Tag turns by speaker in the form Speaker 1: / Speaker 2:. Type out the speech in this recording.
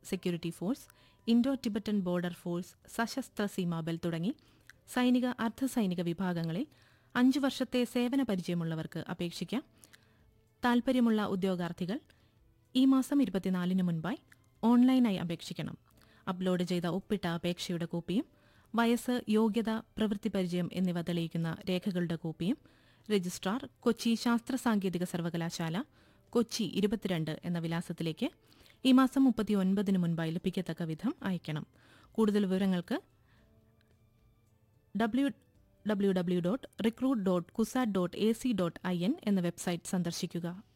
Speaker 1: security force Indo Tibetan border force Sashastra Seema Bal തുടങ്ങി സൈനിക അർദ്ധസൈനിക വിഭാഗങ്ങളിൽ അഞ്ചു വർഷത്തെ സേവന പരിചയമുള്ളവർക്ക് അപേക്ഷിക്കാം താൽപ്പര്യമുള്ള ഉദ്യോഗാർത്ഥികൾ ഈ മാസം ഇരുപത്തിനാലിന് മുൻപായി ഓൺലൈനായി അപേക്ഷിക്കണം അപ്ലോഡ് ചെയ്ത ഒപ്പിട്ട അപേക്ഷയുടെ കോപ്പിയും വയസ്സ് യോഗ്യത പ്രവൃത്തി പരിചയം എന്നിവ തെളിയിക്കുന്ന രേഖകളുടെ കോപ്പിയും രജിസ്ട്രാർ കൊച്ചി ശാസ്ത്ര സാങ്കേതിക സർവകലാശാല കൊച്ചി ഇരുപത്തിരണ്ട് എന്ന വിലാസത്തിലേക്ക് ഈ മാസം മുപ്പത്തിയൊൻപതിന് മുൻപായി ലഭിക്കത്തക്ക വിധം അയക്കണം കൂടുതൽ വിവരങ്ങൾക്ക് W W W dot recruit dot CUSAT dot A C dot I N എന്ന വെബ്സൈറ്റ് സന്ദർശിക്കുക